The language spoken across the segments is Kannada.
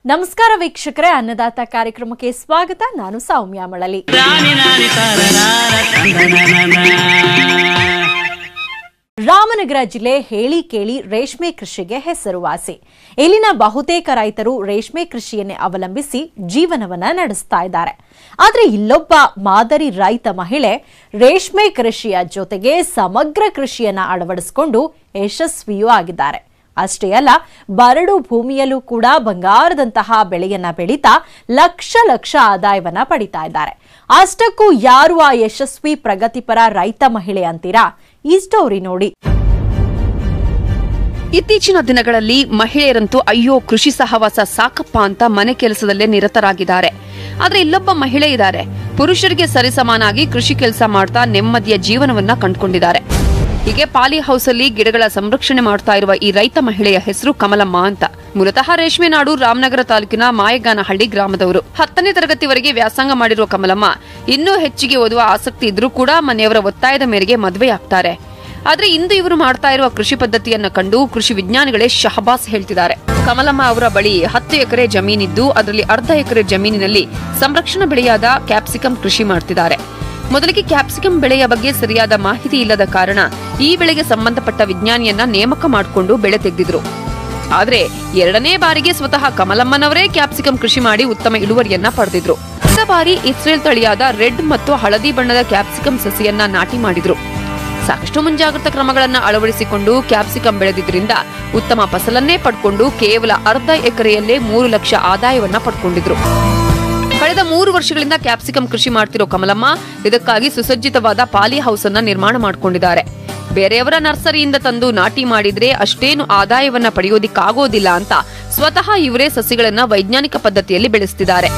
ನಮಸ್ಕಾರ ವೀಕ್ಷಕರೇ ಅನ್ನದಾತ ಕಾರ್ಯಕ್ರಮಕ್ಕೆ ಸ್ವಾಗತ ನಾನು ಸೌಮ್ಯ ಮಳಲಿ ರಾಮನಗರ ಜಿಲ್ಲೆ ಹೇಳಿ ಕೇಳಿ ರೇಷ್ಮೆ ಕೃಷಿಗೆ ಹೆಸರುವಾಸಿ ಇಲ್ಲಿನ ಬಹುತೇಕ ರೈತರು ರೇಷ್ಮೆ ಕೃಷಿಯನ್ನೇ ಅವಲಂಬಿಸಿ ಜೀವನವನ್ನ ನಡೆಸ್ತಾ ಇದ್ದಾರೆ ಆದ್ರೆ ಇಲ್ಲೊಬ್ಬ ಮಾದರಿ ರೈತ ಮಹಿಳೆ ರೇಷ್ಮೆ ಕೃಷಿಯ ಜೊತೆಗೆ ಸಮಗ್ರ ಕೃಷಿಯನ್ನ ಅಳವಡಿಸಿಕೊಂಡು ಯಶಸ್ವಿಯೂ ಆಗಿದ್ದಾರೆ ಅಷ್ಟೇ ಅಲ್ಲ ಬರಡು ಭೂಮಿಯಲ್ಲೂ ಕೂಡ ಬಂಗಾರದಂತಹ ಬೆಳೆಯನ್ನ ಬೆಳೀತಾ ಲಕ್ಷ ಲಕ್ಷ ಆದಾಯವನ್ನ ಪಡಿತಾ ಇದ್ದಾರೆ ಅಷ್ಟಕ್ಕೂ ಯಾರು ಆ ಯಶಸ್ವಿ ಪ್ರಗತಿಪರ ರೈತ ಮಹಿಳೆ ಅಂತೀರಾ ಈ ಸ್ಟೋರಿ ನೋಡಿ ಇತ್ತೀಚಿನ ದಿನಗಳಲ್ಲಿ ಮಹಿಳೆಯರಂತೂ ಅಯ್ಯೋ ಕೃಷಿ ಸಹವಾಸ ಸಾಕಪ್ಪ ಅಂತ ಮನೆ ಕೆಲಸದಲ್ಲೇ ನಿರತರಾಗಿದ್ದಾರೆ ಆದ್ರೆ ಇಲ್ಲೊಬ್ಬ ಮಹಿಳೆ ಇದ್ದಾರೆ ಪುರುಷರಿಗೆ ಸರಿಸಮಾನಾಗಿ ಕೃಷಿ ಕೆಲಸ ಮಾಡ್ತಾ ನೆಮ್ಮದಿಯ ಜೀವನವನ್ನ ಕಂಡುಕೊಂಡಿದ್ದಾರೆ ಹೀಗೆ ಪಾಲಿ ಹೌಸ್ ಅಲ್ಲಿ ಗಿಡಗಳ ಸಂರಕ್ಷಣೆ ಮಾಡ್ತಾ ಇರುವ ಈ ರೈತ ಮಹಿಳೆಯ ಹೆಸರು ಕಮಲಮ್ಮ ಅಂತ ಮೂಲತಃ ರೇಷ್ಮೆ ನಾಡು ರಾಮನಗರ ತಾಲೂಕಿನ ಮಾಯಗಾನಹಳ್ಳಿ ಗ್ರಾಮದವರು ಹತ್ತನೇ ತರಗತಿವರೆಗೆ ವ್ಯಾಸಂಗ ಮಾಡಿರುವ ಕಮಲಮ್ಮ ಇನ್ನೂ ಹೆಚ್ಚಿಗೆ ಓದುವ ಆಸಕ್ತಿ ಇದ್ರೂ ಕೂಡ ಮನೆಯವರ ಒತ್ತಾಯದ ಮೇರೆಗೆ ಮದುವೆಯಾಗ್ತಾರೆ ಆದ್ರೆ ಇಂದು ಇವರು ಮಾಡ್ತಾ ಇರುವ ಕೃಷಿ ಪದ್ಧತಿಯನ್ನ ಕಂಡು ಕೃಷಿ ವಿಜ್ಞಾನಿಗಳೇ ಶಹಬಾಸ್ ಹೇಳ್ತಿದ್ದಾರೆ ಕಮಲಮ್ಮ ಅವರ ಬಳಿ ಹತ್ತು ಎಕರೆ ಜಮೀನಿದ್ದು ಅದರಲ್ಲಿ ಅರ್ಧ ಎಕರೆ ಜಮೀನಿನಲ್ಲಿ ಸಂರಕ್ಷಣಾ ಬೆಳೆಯಾದ ಕ್ಯಾಪ್ಸಿಕಂ ಕೃಷಿ ಮಾಡ್ತಿದ್ದಾರೆ ಮೊದಲಿಗೆ ಕ್ಯಾಪ್ಸಿಕಂ ಬೆಳೆಯ ಬಗ್ಗೆ ಸರಿಯಾದ ಮಾಹಿತಿ ಇಲ್ಲದ ಕಾರಣ ಈ ಬೆಳೆಗೆ ಸಂಬಂಧಪಟ್ಟ ವಿಜ್ಞಾನಿಯನ್ನ ನೇಮಕ ಮಾಡಿಕೊಂಡು ಬೆಳೆ ತೆಗೆದಿದ್ರು ಆದ್ರೆ ಎರಡನೇ ಬಾರಿಗೆ ಸ್ವತಃ ಕಮಲಮ್ಮನವರೇ ಕ್ಯಾಪ್ಸಿಕಂ ಕೃಷಿ ಮಾಡಿ ಉತ್ತಮ ಇಳುವರಿಯನ್ನ ಪಡೆದಿದ್ರು ಕಳೆದ ಬಾರಿ ಇಸ್ರೇಲ್ ತಳಿಯಾದ ರೆಡ್ ಮತ್ತು ಹಳದಿ ಬಣ್ಣದ ಕ್ಯಾಪ್ಸಿಕಂ ಸಸಿಯನ್ನ ನಾಟಿ ಮಾಡಿದ್ರು ಸಾಕಷ್ಟು ಮುಂಜಾಗ್ರತಾ ಕ್ರಮಗಳನ್ನ ಅಳವಡಿಸಿಕೊಂಡು ಕ್ಯಾಪ್ಸಿಕಂ ಬೆಳೆದಿದ್ರಿಂದ ಉತ್ತಮ ಫಸಲನ್ನೇ ಪಡ್ಕೊಂಡು ಕೇವಲ ಅರ್ಧ ಎಕರೆಯಲ್ಲೇ ಮೂರು ಲಕ್ಷ ಆದಾಯವನ್ನ ಪಡ್ಕೊಂಡಿದ್ರು ಕಳೆದ ಮೂರು ವರ್ಷಗಳಿಂದ ಕ್ಯಾಪ್ಸಿಕಂ ಕೃಷಿ ಮಾಡ್ತಿರೋ ಕಮಲಮ್ಮ ಇದಕ್ಕಾಗಿ ಸುಸಜ್ಜಿತವಾದ ಪಾಲಿ ಹೌಸ್ ಅನ್ನ ನಿರ್ಮಾಣ ಮಾಡಿಕೊಂಡಿದ್ದಾರೆ ಬೇರೆಯವರ ನರ್ಸರಿಯಿಂದ ತಂದು ನಾಟಿ ಮಾಡಿದ್ರೆ ಅಷ್ಟೇನು ಆದಾಯವನ್ನ ಪಡೆಯೋದಿಕ್ಕಾಗೋದಿಲ್ಲ ಅಂತ ಸ್ವತಃ ಇವರೇ ಸಸಿಗಳನ್ನ ವೈಜ್ಞಾನಿಕ ಪದ್ಧತಿಯಲ್ಲಿ ಬೆಳೆಸ್ತಿದ್ದಾರೆ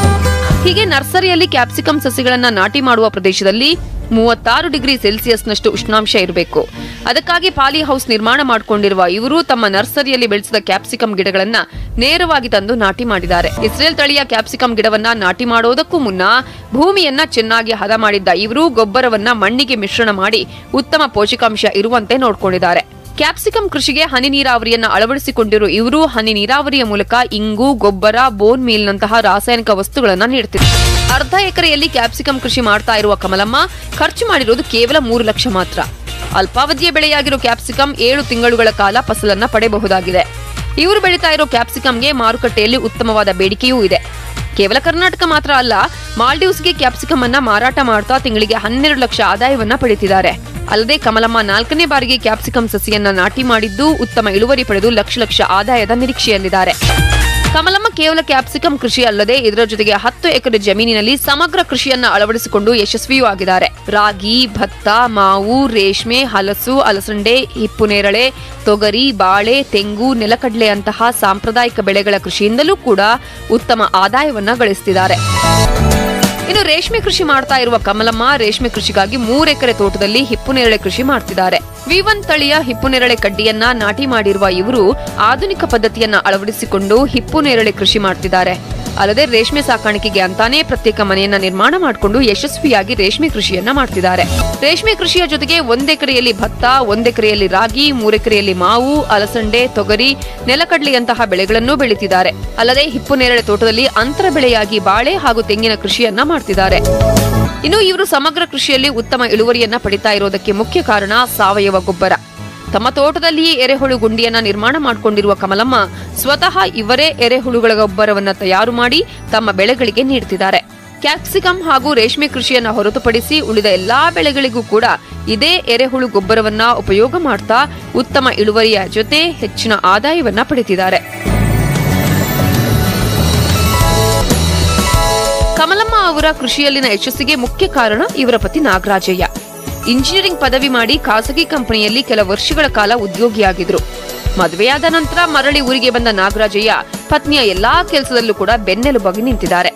ಹೀಗೆ ನರ್ಸರಿಯಲ್ಲಿ ಕ್ಯಾಪ್ಸಿಕಂ ಸಸಿಗಳನ್ನ ನಾಟಿ ಮಾಡುವ ಪ್ರದೇಶದಲ್ಲಿ ಮೂವತ್ತಾರು ಡಿಗ್ರಿ ಸೆಲ್ಸಿಯಸ್ನಷ್ಟು ಉಷ್ಣಾಂಶ ಇರಬೇಕು ಅದಕ್ಕಾಗಿ ಪಾಲಿ ಹೌಸ್ ನಿರ್ಮಾಣ ಮಾಡಿಕೊಂಡಿರುವ ಇವರು ತಮ್ಮ ನರ್ಸರಿಯಲ್ಲಿ ಬೆಳೆಸಿದ ಕ್ಯಾಪ್ಸಿಕಂ ಗಿಡಗಳನ್ನ ನೇರವಾಗಿ ತಂದು ನಾಟಿ ಮಾಡಿದ್ದಾರೆ ಇಸ್ರೇಲ್ ತಳಿಯ ಕ್ಯಾಪ್ಸಿಕಂ ಗಿಡವನ್ನ ನಾಟಿ ಮಾಡೋದಕ್ಕೂ ಮುನ್ನ ಭೂಮಿಯನ್ನ ಚೆನ್ನಾಗಿ ಹದ ಮಾಡಿದ್ದ ಇವರು ಗೊಬ್ಬರವನ್ನ ಮಣ್ಣಿಗೆ ಮಿಶ್ರಣ ಮಾಡಿ ಉತ್ತಮ ಪೋಷಕಾಂಶ ಇರುವಂತೆ ನೋಡ್ಕೊಂಡಿದ್ದಾರೆ ಕ್ಯಾಪ್ಸಿಕಂ ಕೃಷಿಗೆ ಹನಿ ನೀರಾವರಿಯನ್ನ ಅಳವಡಿಸಿಕೊಂಡಿರುವ ಇವರು ಹನಿ ನೀರಾವರಿಯ ಮೂಲಕ ಇಂಗು ಗೊಬ್ಬರ ಬೋನ್ ಮೀಲ್ನಂತಹ ರಾಸಾಯನಿಕ ವಸ್ತುಗಳನ್ನ ನೀಡುತ್ತಿದ್ದಾರೆ ಅರ್ಧ ಎಕರೆಯಲ್ಲಿ ಕ್ಯಾಪ್ಸಿಕಂ ಕೃಷಿ ಮಾಡ್ತಾ ಇರುವ ಕಮಲಮ್ಮ ಖರ್ಚು ಮಾಡಿರೋದು ಕೇವಲ ಮೂರು ಲಕ್ಷ ಮಾತ್ರ ಅಲ್ಪಾವಧಿಯ ಬೆಳೆಯಾಗಿರೋ ಕ್ಯಾಪ್ಸಿಕಂ ಏಳು ತಿಂಗಳುಗಳ ಕಾಲ ಫಸಲನ್ನ ಪಡೆಯಬಹುದಾಗಿದೆ ಇವರು ಬೆಳೀತಾ ಇರೋ ಕ್ಯಾಪ್ಸಿಕಂಗೆ ಮಾರುಕಟ್ಟೆಯಲ್ಲಿ ಉತ್ತಮವಾದ ಬೇಡಿಕೆಯೂ ಇದೆ ಕೇವಲ ಕರ್ನಾಟಕ ಮಾತ್ರ ಅಲ್ಲ ಮಾಲ್ಡೀವ್ಸ್ಗೆ ಕ್ಯಾಪ್ಸಿಕಂ ಅನ್ನ ಮಾರಾಟ ಮಾಡ್ತಾ ತಿಂಗಳಿಗೆ ಹನ್ನೆರಡು ಲಕ್ಷ ಆದಾಯವನ್ನ ಪಡೆಯುತ್ತಿದ್ದಾರೆ ಅಲ್ಲದೆ ಕಮಲಮ್ಮ ನಾಲ್ಕನೇ ಬಾರಿಗೆ ಕ್ಯಾಪ್ಸಿಕಂ ಸಸಿಯನ್ನ ನಾಟಿ ಮಾಡಿದ್ದು ಉತ್ತಮ ಇಳುವರಿ ಪಡೆದು ಲಕ್ಷ ಲಕ್ಷ ಆದಾಯದ ನಿರೀಕ್ಷೆಯಲ್ಲಿದ್ದಾರೆ ಕಮಲಮ್ಮ ಕೇವಲ ಕ್ಯಾಪ್ಸಿಕಂ ಕೃಷಿ ಅಲ್ಲದೆ ಇದರ ಜೊತೆಗೆ ಹತ್ತು ಎಕರೆ ಜಮೀನಿನಲ್ಲಿ ಸಮಗ್ರ ಕೃಷಿಯನ್ನ ಅಳವಡಿಸಿಕೊಂಡು ಯಶಸ್ವಿಯೂ ಆಗಿದ್ದಾರೆ ರಾಗಿ ಭತ್ತ ಮಾವು ರೇಷ್ಮೆ ಹಲಸು ಅಲಸಂಡೆ ಹಿಪ್ಪುನೇರಳೆ ತೊಗರಿ ಬಾಳೆ ತೆಂಗು ನೆಲಕಡಲೆ ಅಂತಹ ಸಾಂಪ್ರದಾಯಿಕ ಬೆಳೆಗಳ ಕೃಷಿಯಿಂದಲೂ ಕೂಡ ಉತ್ತಮ ಆದಾಯವನ್ನ ಗಳಿಸುತ್ತಿದ್ದಾರೆ ಇನ್ನು ರೇಷ್ಮೆ ಕೃಷಿ ಮಾಡ್ತಾ ಇರುವ ಕಮಲಮ್ಮ ರೇಷ್ಮೆ ಕೃಷಿಗಾಗಿ ಮೂರು ಎಕರೆ ತೋಟದಲ್ಲಿ ಹಿಪ್ಪುನೇರಳೆ ಕೃಷಿ ಮಾಡ್ತಿದ್ದಾರೆ ವಿವನ್ ತಳಿಯ ಹಿಪ್ಪುನೇರಳೆ ಕಡ್ಡಿಯನ್ನ ನಾಟಿ ಮಾಡಿರುವ ಇವರು ಆಧುನಿಕ ಪದ್ಧತಿಯನ್ನ ಅಳವಡಿಸಿಕೊಂಡು ಹಿಪ್ಪುನೇರಳೆ ಕೃಷಿ ಮಾಡ್ತಿದ್ದಾರೆ ಅಲ್ಲದೆ ರೇಷ್ಮೆ ಸಾಕಾಣಿಕೆಗೆ ಅಂತಾನೇ ಪ್ರತ್ಯೇಕ ಮನೆಯನ್ನ ನಿರ್ಮಾಣ ಮಾಡಿಕೊಂಡು ಯಶಸ್ವಿಯಾಗಿ ರೇಷ್ಮೆ ಕೃಷಿಯನ್ನ ಮಾಡ್ತಿದ್ದಾರೆ ರೇಷ್ಮೆ ಕೃಷಿಯ ಜೊತೆಗೆ ಒಂದೆಕರೆಯಲ್ಲಿ ಭತ್ತ ಒಂದೆಕರೆಯಲ್ಲಿ ರಾಗಿ ಮೂರೆಕರೆಯಲ್ಲಿ ಮಾವು ಅಲಸಂಡೆ ತೊಗರಿ ನೆಲಕಡಲೆಯಂತಹ ಬೆಳೆಗಳನ್ನು ಬೆಳೀತಿದ್ದಾರೆ ಅಲ್ಲದೆ ಹಿಪ್ಪುನೇರಳೆ ತೋಟದಲ್ಲಿ ಅಂತರ ಬೆಳೆಯಾಗಿ ಬಾಳೆ ಹಾಗೂ ತೆಂಗಿನ ಕೃಷಿಯನ್ನ ಮಾಡ್ತಿದ್ದಾರೆ ಇನ್ನು ಇವರು ಸಮಗ್ರ ಕೃಷಿಯಲ್ಲಿ ಉತ್ತಮ ಇಳುವರಿಯನ್ನ ಪಡಿತಾ ಇರೋದಕ್ಕೆ ಮುಖ್ಯ ಕಾರಣ ಸಾವಯವ ಗೊಬ್ಬರ ತಮ್ಮ ತೋಟದಲ್ಲಿಯೇ ಎರೆಹುಳು ಗುಂಡಿಯನ್ನ ನಿರ್ಮಾಣ ಮಾಡಿಕೊಂಡಿರುವ ಕಮಲಮ್ಮ ಸ್ವತಃ ಇವರೇ ಎರೆಹುಳುಗಳ ಗೊಬ್ಬರವನ್ನ ತಯಾರು ಮಾಡಿ ತಮ್ಮ ಬೆಳೆಗಳಿಗೆ ನೀಡುತ್ತಿದ್ದಾರೆ ಕ್ಯಾಪ್ಸಿಕಂ ಹಾಗೂ ರೇಷ್ಮೆ ಕೃಷಿಯನ್ನ ಹೊರತುಪಡಿಸಿ ಉಳಿದ ಎಲ್ಲಾ ಬೆಳೆಗಳಿಗೂ ಕೂಡ ಇದೇ ಎರೆಹುಳು ಗೊಬ್ಬರವನ್ನ ಉಪಯೋಗ ಮಾಡ್ತಾ ಉತ್ತಮ ಇಳುವರಿಯ ಜೊತೆ ಹೆಚ್ಚಿನ ಆದಾಯವನ್ನ ಪಡೆದಿದ್ದಾರೆ ಕಮಲಮ್ಮ ಅವರ ಕೃಷಿಯಲ್ಲಿನ ಯಶಸ್ಸಿಗೆ ಮುಖ್ಯ ಕಾರಣ ಇವರ ಪತಿ ನಾಗರಾಜಯ್ಯ ಇಂಜಿನಿಯರಿಂಗ್ ಪದವಿ ಮಾಡಿ ಖಾಸಗಿ ಕಂಪನಿಯಲ್ಲಿ ಕೆಲ ವರ್ಷಗಳ ಕಾಲ ಉದ್ಯೋಗಿಯಾಗಿದ್ರು ಮದುವೆಯಾದ ನಂತರ ಮರಳಿ ಊರಿಗೆ ಬಂದ ನಾಗರಾಜಯ್ಯ ಪತ್ನಿಯ ಎಲ್ಲಾ ಕೆಲಸದಲ್ಲೂ ಕೂಡ ಬೆನ್ನೆಲುಬಾಗಿ ನಿಂತಿದ್ದಾರೆ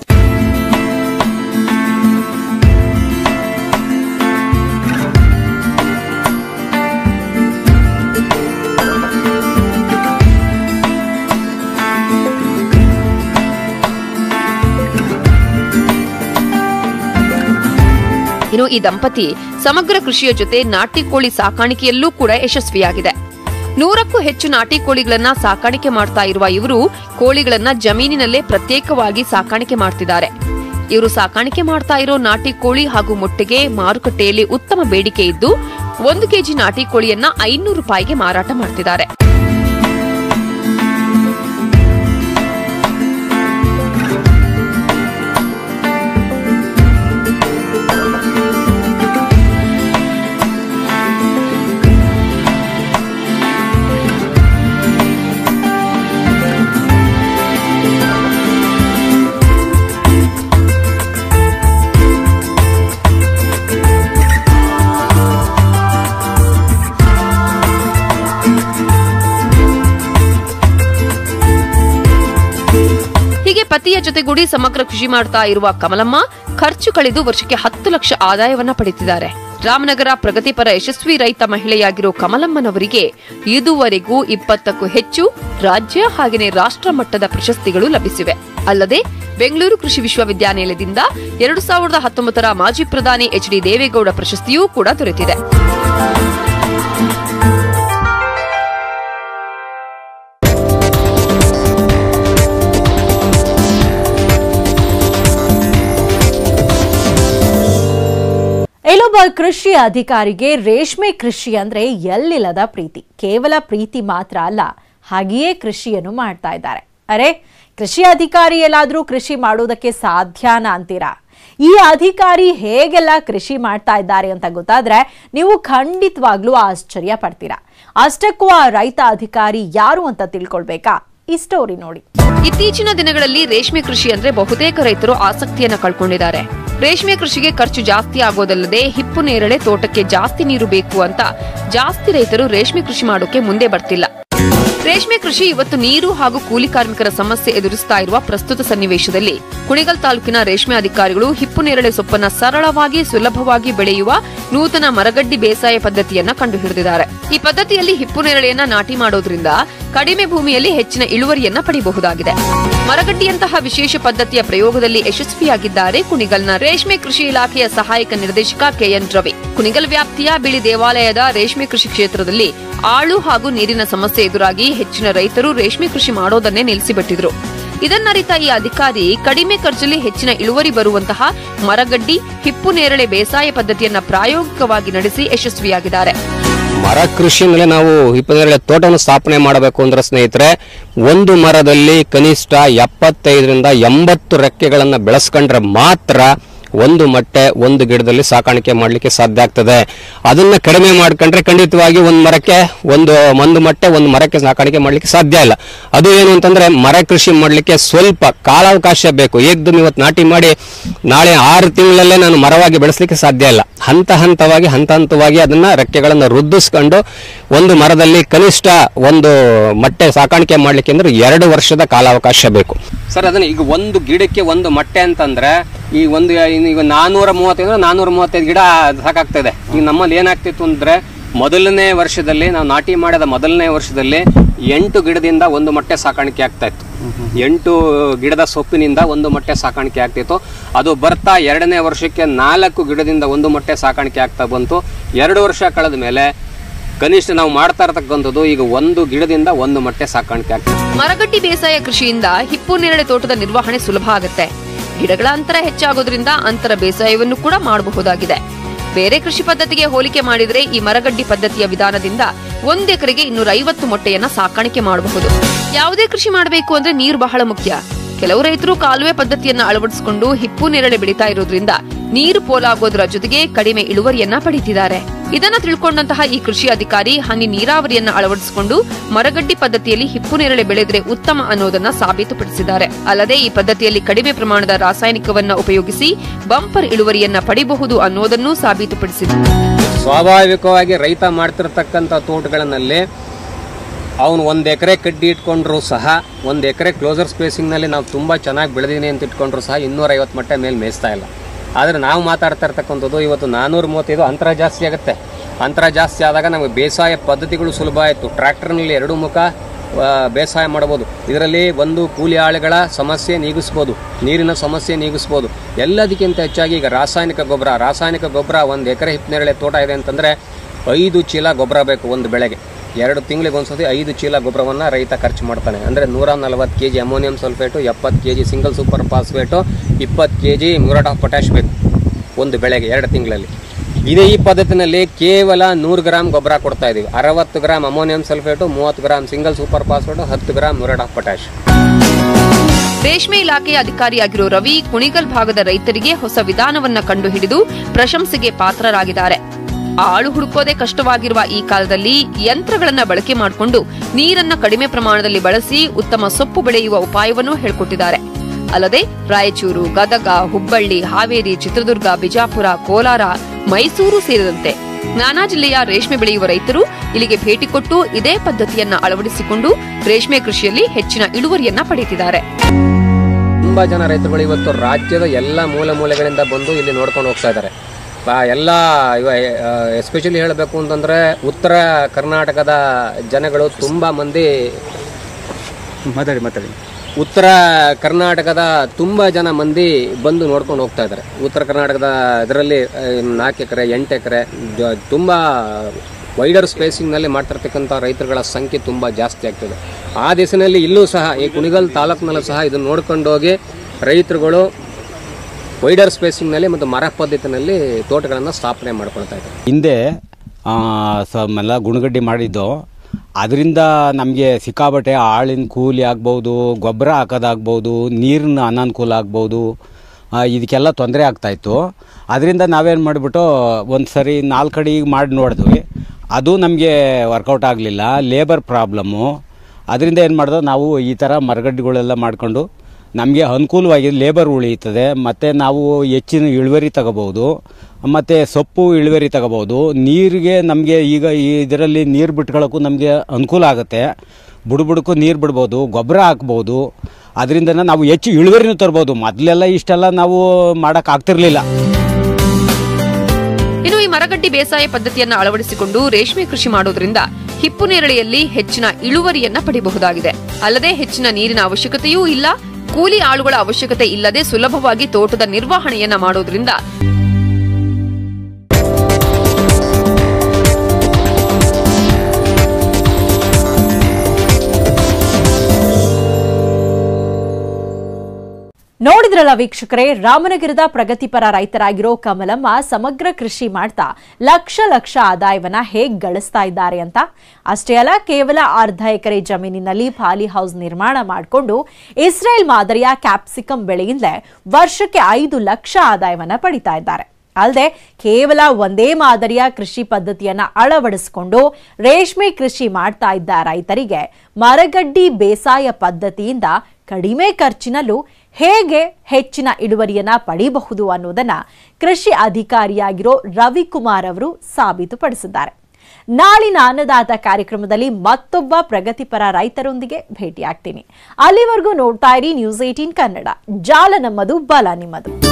ಇನ್ನು ಈ ದಂಪತಿ ಸಮಗ್ರ ಕೃಷಿಯ ಜೊತೆ ನಾಟಿ ಕೋಳಿ ಸಾಕಾಣಿಕೆಯಲ್ಲೂ ಕೂಡ ಯಶಸ್ವಿಯಾಗಿದೆ ನೂರಕ್ಕೂ ಹೆಚ್ಚು ನಾಟಿ ಕೋಳಿಗಳನ್ನ ಸಾಕಾಣಿಕೆ ಮಾಡ್ತಾ ಇರುವ ಇವರು ಕೋಳಿಗಳನ್ನ ಜಮೀನಿನಲ್ಲೇ ಪ್ರತ್ಯೇಕವಾಗಿ ಸಾಕಾಣಿಕೆ ಮಾಡ್ತಿದ್ದಾರೆ ಇವರು ಸಾಕಾಣಿಕೆ ಮಾಡ್ತಾ ಇರೋ ನಾಟಿ ಕೋಳಿ ಹಾಗೂ ಮೊಟ್ಟೆಗೆ ಮಾರುಕಟ್ಟೆಯಲ್ಲಿ ಉತ್ತಮ ಬೇಡಿಕೆ ಇದ್ದು ಒಂದು ಕೆಜಿ ನಾಟಿ ಕೋಳಿಯನ್ನ ಐನೂರು ರೂಪಾಯಿಗೆ ಮಾರಾಟ ಮಾಡ್ತಿದ್ದಾರೆ ಹೀಗೆ ಪತಿಯ ಜೊತೆಗೂಡಿ ಸಮಗ್ರ ಕೃಷಿ ಮಾಡ್ತಾ ಇರುವ ಕಮಲಮ್ಮ ಖರ್ಚು ಕಳೆದು ವರ್ಷಕ್ಕೆ ಹತ್ತು ಲಕ್ಷ ಆದಾಯವನ್ನ ಪಡೆದಿದ್ದಾರೆ ರಾಮನಗರ ಪ್ರಗತಿಪರ ಯಶಸ್ವಿ ರೈತ ಮಹಿಳೆಯಾಗಿರೋ ಕಮಲಮ್ಮನವರಿಗೆ ಇದುವರೆಗೂ ಇಪ್ಪತ್ತಕ್ಕೂ ಹೆಚ್ಚು ರಾಜ್ಯ ಹಾಗೆಯೇ ರಾಷ್ಟ್ರ ಮಟ್ಟದ ಪ್ರಶಸ್ತಿಗಳು ಲಭಿಸಿವೆ ಅಲ್ಲದೆ ಬೆಂಗಳೂರು ಕೃಷಿ ವಿಶ್ವವಿದ್ಯಾನಿಲಯದಿಂದ ಎರಡು ಸಾವಿರದ ಹತ್ತೊಂಬತ್ತರ ಮಾಜಿ ಪ್ರಧಾನಿ ಎಚ್ ಡಿ ದೇವೇಗೌಡ ಪ್ರಶಸ್ತಿಯೂ ಕೂಡ ದೊರೆತಿದೆ ಇಲ್ಲೊಬ್ಬ ಕೃಷಿ ಅಧಿಕಾರಿಗೆ ರೇಷ್ಮೆ ಕೃಷಿ ಅಂದ್ರೆ ಎಲ್ಲಿಲ್ಲದ ಪ್ರೀತಿ ಕೇವಲ ಪ್ರೀತಿ ಮಾತ್ರ ಅಲ್ಲ ಹಾಗೆಯೇ ಕೃಷಿಯನ್ನು ಮಾಡ್ತಾ ಇದ್ದಾರೆ ಅರೆ ಕೃಷಿ ಅಧಿಕಾರಿ ಎಲ್ಲಾದ್ರೂ ಕೃಷಿ ಮಾಡೋದಕ್ಕೆ ಸಾಧ್ಯನಾ ಅಂತೀರಾ ಈ ಅಧಿಕಾರಿ ಹೇಗೆಲ್ಲ ಕೃಷಿ ಮಾಡ್ತಾ ಇದ್ದಾರೆ ಅಂತ ಗೊತ್ತಾದ್ರೆ ನೀವು ಖಂಡಿತವಾಗ್ಲೂ ಆಶ್ಚರ್ಯ ಪಡ್ತೀರಾ ಅಷ್ಟಕ್ಕೂ ಆ ರೈತ ಅಧಿಕಾರಿ ಯಾರು ಅಂತ ತಿಳ್ಕೊಳ್ಬೇಕಾ ಈ ಸ್ಟೋರಿ ನೋಡಿ ಇತ್ತೀಚಿನ ದಿನಗಳಲ್ಲಿ ರೇಷ್ಮೆ ಕೃಷಿ ಅಂದ್ರೆ ಬಹುತೇಕ ರೈತರು ಆಸಕ್ತಿಯನ್ನ ಕಳ್ಕೊಂಡಿದ್ದಾರೆ ರೇಷ್ಮೆ ಕೃಷಿಗೆ ಖರ್ಚು ಜಾಸ್ತಿ ಆಗೋದಲ್ಲದೆ ಹಿಪ್ಪು ನೇರಳೆ ತೋಟಕ್ಕೆ ಜಾಸ್ತಿ ನೀರು ಬೇಕು ಅಂತ ಜಾಸ್ತಿ ರೈತರು ರೇಷ್ಮೆ ಕೃಷಿ ಮಾಡೋಕೆ ಮುಂದೆ ಬರ್ತಿಲ್ಲ ರೇಷ್ಮೆ ಕೃಷಿ ಇವತ್ತು ನೀರು ಹಾಗೂ ಕೂಲಿ ಕಾರ್ಮಿಕರ ಸಮಸ್ಯೆ ಎದುರಿಸ್ತಾ ಇರುವ ಪ್ರಸ್ತುತ ಸನ್ನಿವೇಶದಲ್ಲಿ ಕುಣಿಗಲ್ ತಾಲೂಕಿನ ರೇಷ್ಮೆ ಅಧಿಕಾರಿಗಳು ಹಿಪ್ಪು ನೇರಳೆ ಸೊಪ್ಪನ್ನ ಸರಳವಾಗಿ ಸುಲಭವಾಗಿ ಬೆಳೆಯುವ ನೂತನ ಮರಗಡ್ಡಿ ಬೇಸಾಯ ಪದ್ಧತಿಯನ್ನ ಕಂಡುಹಿಡಿದಿದ್ದಾರೆ ಈ ಪದ್ಧತಿಯಲ್ಲಿ ಹಿಪ್ಪು ನೇರಳೆಯನ್ನ ನಾಟಿ ಮಾಡೋದ್ರಿಂದ ಕಡಿಮೆ ಭೂಮಿಯಲ್ಲಿ ಹೆಚ್ಚಿನ ಇಳುವರಿಯನ್ನ ಪಡೆಯಬಹುದಾಗಿದೆ ಮರಗಡ್ಡಿಯಂತಹ ವಿಶೇಷ ಪದ್ಧತಿಯ ಪ್ರಯೋಗದಲ್ಲಿ ಯಶಸ್ವಿಯಾಗಿದ್ದಾರೆ ಕುಣಿಗಲ್ನ ರೇಷ್ಮೆ ಕೃಷಿ ಇಲಾಖೆಯ ಸಹಾಯಕ ನಿರ್ದೇಶಕ ಕೆಎನ್ ರವಿ ಕುಣಿಗಲ್ ವ್ಯಾಪ್ತಿಯ ಬಿಳಿ ದೇವಾಲಯದ ರೇಷ್ಮೆ ಕೃಷಿ ಕ್ಷೇತ್ರದಲ್ಲಿ ಆಳು ಹಾಗೂ ನೀರಿನ ಸಮಸ್ಯೆ ಎದುರಾಗಿ ಹೆಚ್ಚಿನ ರೈತರು ರೇಷ್ಮೆ ಕೃಷಿ ಮಾಡೋದನ್ನೇ ನಿಲ್ಲಿಸಿಬಿಟ್ಟಿದ್ರು ಇದನ್ನರಿತ ಈ ಅಧಿಕಾರಿ ಕಡಿಮೆ ಖರ್ಚಲ್ಲಿ ಹೆಚ್ಚಿನ ಇಳುವರಿ ಬರುವಂತಹ ಮರಗಡ್ಡಿ ಹಿಪ್ಪು ನೇರಳೆ ಬೇಸಾಯ ಪದ್ಧತಿಯನ್ನ ಪ್ರಾಯೋಗಿಕವಾಗಿ ನಡೆಸಿ ಯಶಸ್ವಿಯಾಗಿದ್ದಾರೆ ಮರ ಕೃಷಿ ಮೇಲೆ ನಾವು ಇಪ್ಪತ್ತೆರಡು ತೋಟವನ್ನು ಸ್ಥಾಪನೆ ಮಾಡಬೇಕು ಅಂದ್ರೆ ಸ್ನೇಹಿತರೆ ಒಂದು ಮರದಲ್ಲಿ ಕನಿಷ್ಠ ಎಪ್ಪತ್ತೈದರಿಂದ ಎಂಬತ್ತು ರೆಕ್ಕೆಗಳನ್ನು ಬೆಳೆಸ್ಕೊಂಡ್ರೆ ಮಾತ್ರ ಒಂದು ಮೊಟ್ಟೆ ಒಂದು ಗಿಡದಲ್ಲಿ ಸಾಕಾಣಿಕೆ ಮಾಡಲಿಕ್ಕೆ ಸಾಧ್ಯ ಆಗ್ತದೆ ಅದನ್ನ ಕಡಿಮೆ ಮಾಡ್ಕೊಂಡ್ರೆ ಖಂಡಿತವಾಗಿ ಒಂದು ಮರಕ್ಕೆ ಒಂದು ಒಂದು ಮೊಟ್ಟೆ ಒಂದು ಮರಕ್ಕೆ ಸಾಕಾಣಿಕೆ ಮಾಡಲಿಕ್ಕೆ ಸಾಧ್ಯ ಇಲ್ಲ ಅದು ಏನು ಅಂತಂದ್ರೆ ಮರ ಕೃಷಿ ಮಾಡಲಿಕ್ಕೆ ಸ್ವಲ್ಪ ಕಾಲಾವಕಾಶ ಬೇಕು ಏಕ್ದಮ್ ಇವತ್ತು ನಾಟಿ ಮಾಡಿ ನಾಳೆ ಆರು ತಿಂಗಳಲ್ಲೇ ನಾನು ಮರವಾಗಿ ಬೆಳೆಸಲಿಕ್ಕೆ ಸಾಧ್ಯ ಇಲ್ಲ ಹಂತ ಹಂತವಾಗಿ ಹಂತ ಹಂತವಾಗಿ ಅದನ್ನ ರೆಕ್ಕೆಗಳನ್ನು ವೃದ್ಧಿಸ್ಕೊಂಡು ಒಂದು ಮರದಲ್ಲಿ ಕನಿಷ್ಠ ಒಂದು ಮೊಟ್ಟೆ ಸಾಕಾಣಿಕೆ ಮಾಡ್ಲಿಕ್ಕೆ ಅಂದ್ರೆ ಎರಡು ವರ್ಷದ ಕಾಲಾವಕಾಶ ಬೇಕು ಸರ್ ಅದನ್ನ ಈಗ ಒಂದು ಗಿಡಕ್ಕೆ ಒಂದು ಮೊಟ್ಟೆ ಅಂತಂದ್ರೆ ಈ ಒಂದು ಈಗ ನಾನೂರ ಮೂವತ್ತೈದು ನಾನೂರ ಮೂವತ್ತೈದು ಗಿಡ ಸಾಕಾಗ್ತದೆ ಈಗ ನಮ್ಮಲ್ಲಿ ಏನಾಗ್ತಿತ್ತು ಅಂದ್ರೆ ಮೊದಲನೇ ವರ್ಷದಲ್ಲಿ ನಾವು ನಾಟಿ ಮಾಡಿದ ಮೊದಲನೇ ವರ್ಷದಲ್ಲಿ ಎಂಟು ಗಿಡದಿಂದ ಒಂದು ಮೊಟ್ಟೆ ಸಾಕಾಣಿಕೆ ಆಗ್ತಾ ಇತ್ತು ಎಂಟು ಗಿಡದ ಸೊಪ್ಪಿನಿಂದ ಒಂದು ಮೊಟ್ಟೆ ಸಾಕಾಣಿಕೆ ಆಗ್ತಿತ್ತು ಅದು ಬರ್ತಾ ಎರಡನೇ ವರ್ಷಕ್ಕೆ ನಾಲ್ಕು ಗಿಡದಿಂದ ಒಂದು ಮೊಟ್ಟೆ ಸಾಕಾಣಿಕೆ ಆಗ್ತಾ ಬಂತು ಎರಡು ವರ್ಷ ಕಳೆದ ಮೇಲೆ ಕನಿಷ್ಠ ನಾವು ಮಾಡ್ತಾ ಇರತಕ್ಕಂಥದ್ದು ಈಗ ಒಂದು ಗಿಡದಿಂದ ಒಂದು ಮೊಟ್ಟೆ ಸಾಕಾಣಿಕೆ ಆಗ್ತದೆ ಮರಗಡ್ಡಿ ಬೇಸಾಯ ಕೃಷಿಯಿಂದ ಹಿಪ್ಪು ನೇರಳೆ ತೋಟದ ನಿರ್ವಹಣೆ ಸುಲಭ ಆಗುತ್ತೆ ಗಿಡಗಳ ಅಂತರ ಹೆಚ್ಚಾಗೋದ್ರಿಂದ ಅಂತರ ಬೇಸಾಯವನ್ನು ಕೂಡ ಮಾಡಬಹುದಾಗಿದೆ ಬೇರೆ ಕೃಷಿ ಪದ್ಧತಿಗೆ ಹೋಲಿಕೆ ಮಾಡಿದ್ರೆ ಈ ಮರಗಡ್ಡಿ ಪದ್ಧತಿಯ ವಿಧಾನದಿಂದ ಒಂದ್ ಎಕರೆಗೆ ಇನ್ನೂರ ಐವತ್ತು ಮೊಟ್ಟೆಯನ್ನ ಸಾಕಾಣಿಕೆ ಮಾಡಬಹುದು ಯಾವುದೇ ಕೃಷಿ ಮಾಡಬೇಕು ಅಂದ್ರೆ ನೀರು ಬಹಳ ಮುಖ್ಯ ಕೆಲವು ರೈತರು ಕಾಲುವೆ ಪದ್ಧತಿಯನ್ನ ಅಳವಡಿಸಿಕೊಂಡು ಹಿಪ್ಪು ನೇರಳೆ ಬೆಳೀತಾ ಇರೋದ್ರಿಂದ ನೀರು ಪೋಲಾಗೋದ್ರ ಜೊತೆಗೆ ಕಡಿಮೆ ಇಳುವರಿಯನ್ನ ಪಡೀತಿದ್ದಾರೆ ಇದನ್ನ ತಿಳ್ಕೊಂಡಂತಹ ಈ ಕೃಷಿ ಅಧಿಕಾರಿ ಹನಿ ನೀರಾವರಿಯನ್ನ ಅಳವಡಿಸಿಕೊಂಡು ಮರಗಡ್ಡಿ ಪದ್ಧತಿಯಲ್ಲಿ ಹಿಪ್ಪು ನೇರಳೆ ಬೆಳೆದ್ರೆ ಉತ್ತಮ ಅನ್ನೋದನ್ನ ಸಾಬೀತುಪಡಿಸಿದ್ದಾರೆ ಅಲ್ಲದೆ ಈ ಪದ್ಧತಿಯಲ್ಲಿ ಕಡಿಮೆ ಪ್ರಮಾಣದ ರಾಸಾಯನಿಕವನ್ನ ಉಪಯೋಗಿಸಿ ಬಂಪರ್ ಇಳುವರಿಯನ್ನ ಪಡಿಬಹುದು ಅನ್ನೋದನ್ನೂ ಸಾಬೀತುಪಡಿಸಿದ್ದಾರೆ ಸ್ವಾಭಾವಿಕವಾಗಿ ರೈತ ಮಾಡ್ತಿರ್ತಕ್ಕಂಥ ತೋಟಗಳಲ್ಲಿ ಅವನು ಒಂದು ಎಕರೆ ಕಡ್ಡಿ ಇಟ್ಕೊಂಡ್ರು ಸಹ ಒಂದು ಎಕರೆ ಕ್ಲೋಸರ್ ಸ್ಪೇಸಿಂಗ್ನಲ್ಲಿ ನಾವು ತುಂಬ ಚೆನ್ನಾಗಿ ಬೆಳೆದೀನಿ ಅಂತ ಇಟ್ಕೊಂಡ್ರು ಸಹ ಇನ್ನೂರೈವತ್ತು ಮಟ್ಟ ಮೇಲೆ ಮೇಯಿಸ್ತಾ ಇಲ್ಲ ಆದರೆ ನಾವು ಮಾತಾಡ್ತಾ ಇರ್ತಕ್ಕಂಥದ್ದು ಇವತ್ತು ನಾನ್ನೂರ ಮೂವತ್ತೈದು ಅಂತರ ಜಾಸ್ತಿ ಆಗುತ್ತೆ ಅಂತರ ಜಾಸ್ತಿ ಆದಾಗ ನಮಗೆ ಬೇಸಾಯ ಪದ್ಧತಿಗಳು ಸುಲಭ ಆಯಿತು ಟ್ರ್ಯಾಕ್ಟರ್ನಲ್ಲಿ ಎರಡು ಮುಖ ಆ, ಬೇಸಾಯ ಮಾಡ್ಬೋದು ಇದರಲ್ಲಿ ಒಂದು ಕೂಲಿ ಆಳುಗಳ ಸಮಸ್ಯೆ ನೀಗಿಸ್ಬೋದು ನೀರಿನ ಸಮಸ್ಯೆ ನೀಗಿಸ್ಬೋದು ಎಲ್ಲದಕ್ಕಿಂತ ಹೆಚ್ಚಾಗಿ ಈಗ ರಾಸಾಯನಿಕ ಗೊಬ್ಬರ ರಾಸಾಯನಿಕ ಗೊಬ್ಬರ ಒಂದು ಎಕರೆ ಹಿಪ್ಪನೇರಳೆ ತೋಟ ಇದೆ ಅಂತಂದರೆ ಐದು ಚೀಲ ಗೊಬ್ಬರ ಬೇಕು ಒಂದು ಬೆಳೆಗೆ ಎರಡು ತಿಂಗಳಿಗೆ ಒಂದ್ಸತಿ ಐದು ಚೀಲ ಗೊಬ್ಬರವನ್ನು ರೈತ ಖರ್ಚು ಮಾಡ್ತಾನೆ ಅಂದರೆ ನೂರ ನಲವತ್ತು ಕೆ ಜಿ ಅಮೋನಿಯಂ ಸಲ್ಫೇಟು ಎಪ್ಪತ್ತು K G single super phosphate ಇಪ್ಪತ್ತು K G muriate of potash ಬೇಕು ಒಂದು ಬೆಳೆಗೆ ಎರಡು ತಿಂಗಳಲ್ಲಿ ಇದೇ ಈ ಪದ್ಧತಿನಲ್ಲಿ ಕೇವಲ ನೂರು ಗ್ರಾಮ್ ಗೊಬ್ಬರ ಕೊಡ್ತಾ ಇದೀವಿ ಅರವತ್ತು ಗ್ರಾಮ್ ಅಮೋನಿಯಂ ಸಲ್ಫೇಟು ಮೂವತ್ತು ಗ್ರಾಮ್ ಸಿಂಗಲ್ ಸೂಪರ್ ಫಾಸ್ಫೇಟು ಹತ್ತು ಗ್ರಾಮ್ ಮ್ಯೂರೇಟ್ ಆಫ್ ಪೊಟ್ಯಾಶ್ ರೇಷ್ಮೆ ಇಲಾಖೆ ಅಧಿಕಾರಿಯಾಗಿರೋ ರವಿ ಕುಣಿಗಲ್ ಭಾಗದ ರೈತರಿಗೆ ಹೊಸ ವಿಧಾನವನ್ನ ಕಂಡುಹಿಡಿದು ಪ್ರಶಂಸೆಗೆ ಪಾತ್ರರಾಗಿದ್ದಾರೆ ಆಳು ಹುಡುಕೋದೇ ಕಷ್ಟವಾಗಿರುವ ಈ ಕಾಲದಲ್ಲಿ ಯಂತ್ರಗಳನ್ನ ಬಳಕೆ ಮಾಡಿಕೊಂಡು ನೀರನ್ನ ಕಡಿಮೆ ಪ್ರಮಾಣದಲ್ಲಿ ಬಳಸಿ ಉತ್ತಮ ಸೊಪ್ಪು ಬೆಳೆಯುವ ಉಪಾಯವನ್ನು ಹೇಳ್ಕೊಟ್ಟಿದ್ದಾರೆ ಅಲ್ಲದೆ ರಾಯಚೂರು ಗದಗ ಹುಬ್ಬಳ್ಳಿ ಹಾವೇರಿ ಚಿತ್ರದುರ್ಗ ಬಿಜಾಪುರ ಕೋಲಾರ ಮೈಸೂರು ಸೇರಿದಂತೆ ನಾನಾ ಜಿಲ್ಲೆಯ ರೇಷ್ಮೆ ಬೆಳೆಯುವ ರೈತರು ಇಲ್ಲಿಗೆ ಭೇಟಿ ಕೊಟ್ಟು ಇದೇ ಪದ್ಧತಿಯನ್ನ ಅಳವಡಿಸಿಕೊಂಡು ರೇಷ್ಮೆ ಕೃಷಿಯಲ್ಲಿ ಹೆಚ್ಚಿನ ಇಳುವರಿಯನ್ನ ಪಡೆಯುತ್ತಿದ್ದಾರೆ ತುಂಬ ಜನ ರೈತರುಗಳು ಇವತ್ತು ರಾಜ್ಯದ ಎಲ್ಲ ಮೂಲೆ ಮೂಲೆಗಳಿಂದ ಬಂದು ಇಲ್ಲಿ ನೋಡ್ಕೊಂಡು ಹೋಗ್ತಾ ಇದ್ದಾರೆ ಎಲ್ಲ ಇವ ಎಸ್ಪೆಷಲಿ ಹೇಳಬೇಕು ಅಂತಂದರೆ ಉತ್ತರ ಕರ್ನಾಟಕದ ಜನಗಳು ತುಂಬ ಮಂದಿ ಮಾತಾಡಿ ಮಾತಾಡಿ ಉತ್ತರ ಕರ್ನಾಟಕದ ತುಂಬ ಜನ ಮಂದಿ ಬಂದು ನೋಡ್ಕೊಂಡು ಹೋಗ್ತಾ ಇದ್ದಾರೆ ಉತ್ತರ ಕರ್ನಾಟಕದ ಇದರಲ್ಲಿ ನಾಲ್ಕು ಎಕರೆ ಎಂಟು ಎಕರೆ ತುಂಬ ವೈಡರ್ ಸ್ಪೇಸಿಂಗ್ನಲ್ಲಿ ಮಾಡ್ತಿರ್ತಕ್ಕಂಥ ರೈತರುಗಳ ಸಂಖ್ಯೆ ತುಂಬ ಜಾಸ್ತಿ ಆಗ್ತದೆ ಆ ದಿಸೆಯಲ್ಲಿ ಇಲ್ಲೂ ಸಹ ಈ ಕುಣಿಗಲ್ ತಾಲೂಕಿನಲ್ಲೂ ಸಹ ಇದನ್ನು ನೋಡ್ಕೊಂಡು ಹೋಗಿ ರೈತರುಗಳು ವೈಡರ್ ಸ್ಪೇಸಿಂಗ್ನಲ್ಲಿ ಮತ್ತು ಮರ ಪದ್ಧತಿನಲ್ಲಿ ತೋಟಗಳನ್ನು ಸ್ಥಾಪನೆ ಮಾಡ್ಕೊಳ್ತಾ ಇದ್ದಾರೆ ಹಿಂದೆ ಆ, ಸ ಎಲ್ಲ ಗುಣಗಡ್ಡೆ ಮಾಡಿದ್ದು ಅದರಿಂದ ನಮಗೆ ಸಿಕ್ಕಾಬಟ್ಟೆ ಆಳಿನ ಕೂಲಿ ಆಗ್ಬೋದು ಗೊಬ್ಬರ ಹಾಕೋದಾಗ್ಬೋದು ನೀರಿನ ಅನಾನುಕೂಲ ಆಗ್ಬೋದು ಆ, ಇದಕ್ಕೆಲ್ಲ ತೊಂದರೆ ಆಗ್ತಾಯಿತ್ತು ಅದರಿಂದ ನಾವೇನು ಮಾಡಿಬಿಟ್ಟು ಒಂದು ಸರಿ ನಾಲ್ಕು ಅಡಿ ಮಾಡಿ ನೋಡಿದ್ವಿ ಅದು ನಮಗೆ ವರ್ಕೌಟ್ ಆಗಲಿಲ್ಲ ಲೇಬರ್ ಪ್ರಾಬ್ಲಮ್ಮು ಅದರಿಂದ ಏನು ಮಾಡಿದೋ ನಾವು ಈ ಥರ ಮರಗಡ್ಡೆಗಳೆಲ್ಲ ಮಾಡಿಕೊಂಡು ನಮಗೆ ಅನುಕೂಲವಾಗಿ ಲೇಬರ್ ಉಳಿಯುತ್ತದೆ ಮತ್ತು ನಾವು ಹೆಚ್ಚಿನ ಇಳುವರಿ ತಗೋಬೋದು ಮತ್ತು ಸೊಪ್ಪು ಇಳುವರಿ ತಗೋಬೋದು ನೀರಿಗೆ ನಮಗೆ ಈಗ ಈ ಇದರಲ್ಲಿ ನೀರು ಬಿಟ್ಕೊಳ್ಳೋಕ್ಕೂ ನಮಗೆ ಅನುಕೂಲ ಆಗುತ್ತೆ ಬುಡ ಬುಡಕ್ಕೂ ನೀರು ಬಿಡ್ಬೋದು ಗೊಬ್ಬರ ಹಾಕ್ಬೋದು ಅದರಿಂದ ನಾವು ಹೆಚ್ಚು ಇಳುವರಿನೂ ತರ್ಬೋದು ಮೊದಲೆಲ್ಲ ಇಷ್ಟೆಲ್ಲ ನಾವು ಮಾಡೋಕ್ಕಾಗ್ತಿರ್ಲಿಲ್ಲ ಇನ್ನು ಈ ಮರಗಡ್ಡಿ ಬೇಸಾಯ ಪದ್ಧತಿಯನ್ನ ಅಳವಡಿಸಿಕೊಂಡು ರೇಷ್ಮೆ ಕೃಷಿ ಮಾಡೋದ್ರಿಂದ ಹಿಪ್ಪು ನೇರಳೆಯಲ್ಲಿ ಹೆಚ್ಚಿನ ಇಳುವರಿಯನ್ನ ಪಡೆಯಬಹುದಾಗಿದೆ ಅಲ್ಲದೆ ಹೆಚ್ಚಿನ ನೀರಿನ ಅವಶ್ಯಕತೆಯೂ ಇಲ್ಲ ಕೂಲಿ ಆಳುಗಳ ಅವಶ್ಯಕತೆ ಇಲ್ಲದೆ ಸುಲಭವಾಗಿ ತೋಟದ ನಿರ್ವಹಣೆಯನ್ನ ಮಾಡೋದ್ರಿಂದ ನೋಡಿದ್ರಲ್ಲ ವೀಕ್ಷಕರೇ ರಾಮನಗರದ ಪ್ರಗತಿಪರ ರೈತರಾಗಿರೋ ಕಮಲಮ್ಮ ಸಮಗ್ರ ಕೃಷಿ ಮಾಡ್ತಾ ಲಕ್ಷ ಲಕ್ಷ ಆದಾಯವನ್ನ ಹೇಗ್ ಗಳಿಸ್ತಾ ಇದ್ದಾರೆ ಅಂತ ಅಷ್ಟೇ ಅಲ್ಲ ಕೇವಲ ಅರ್ಧ ಎಕರೆ ಜಮೀನಿನಲ್ಲಿ ಪಾಲಿ ಹೌಸ್ ನಿರ್ಮಾಣ ಮಾಡಿಕೊಂಡು ಇಸ್ರೇಲ್ ಮಾದರಿಯ ಕ್ಯಾಪ್ಸಿಕಂ ಬೆಳೆಯಿಂದಲೇ ವರ್ಷಕ್ಕೆ ಐದು ಲಕ್ಷ ಆದಾಯವನ್ನ ಪಡಿತಾ ಇದ್ದಾರೆ ಅಲ್ಲದೆ ಕೇವಲ ಒಂದೇ ಮಾದರಿಯ ಕೃಷಿ ಪದ್ಧತಿಯನ್ನ ಅಳವಡಿಸಿಕೊಂಡು ರೇಷ್ಮೆ ಕೃಷಿ ಮಾಡ್ತಾ ಇದ್ದ ರೈತರಿಗೆ ಮರಗಡ್ಡಿ ಬೇಸಾಯ ಪದ್ಧತಿಯಿಂದ ಕಡಿಮೆ ಖರ್ಚಿನಲ್ಲೂ ಹೇಗೆ ಹೆಚ್ಚಿನ ಇಳುವರಿಯನ್ನ ಪಡೆಯಬಹುದು ಅನ್ನೋದನ್ನ ಕೃಷಿ ಅಧಿಕಾರಿಯಾಗಿರೋ ರವಿಕುಮಾರ್ ಅವರು ಸಾಬೀತುಪಡಿಸಿದ್ದಾರೆ ನಾಳಿನ ಅನ್ನದಾತ ಕಾರ್ಯಕ್ರಮದಲ್ಲಿ ಮತ್ತೊಬ್ಬ ಪ್ರಗತಿಪರ ರೈತರೊಂದಿಗೆ ಭೇಟಿಯಾಗ್ತೀನಿ ಅಲ್ಲಿವರೆಗೂ ನೋಡ್ತಾ ಇರಿ ನ್ಯೂಸ್ ಏಟೀನ್ ಕನ್ನಡ ಜಾಲ ನಮ್ಮದು ಬಲ ನಿಮ್ಮದು